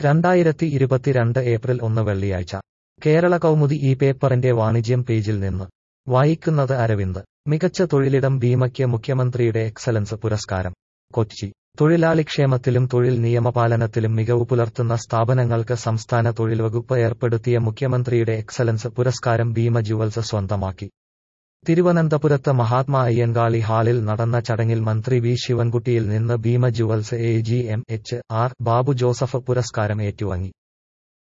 രണ്ടായിരത്തി ഇരുപത്തിരണ്ട് ഏപ്രിൽ ഒന്ന് വെള്ളിയാഴ്ച കേരള കൗമുദി ഈ പേപ്പറിന്റെ വാണിജ്യം പേജിൽ നിന്ന് വായിക്കുന്നത് അരവിന്ദ് മികച്ച തൊഴിലിടം ഭീമയ്ക്ക് മുഖ്യമന്ത്രിയുടെ എക്സലൻസ് പുരസ്കാരം കൊച്ചി തൊഴിലാളിക്ഷേമത്തിലും തൊഴിൽ നിയമപാലനത്തിലും മികവ് പുലർത്തുന്ന സ്ഥാപനങ്ങൾക്ക് സംസ്ഥാന തൊഴിൽ വകുപ്പ് ഏർപ്പെടുത്തിയ മുഖ്യമന്ത്രിയുടെ എക്സലൻസ് പുരസ്കാരം ഭീമ ജുവൽസ് സ്വന്തമാക്കി തിരുവനന്തപുരത്ത് മഹാത്മാ അയ്യൻകാളി ഹാളിൽ നടന്ന ചടങ്ങിൽ മന്ത്രി വി ശിവൻകുട്ടിയിൽ നിന്ന് Bhima jewels A G M H R Babu Joseph പുരസ്കാരം ഏറ്റുവാങ്ങി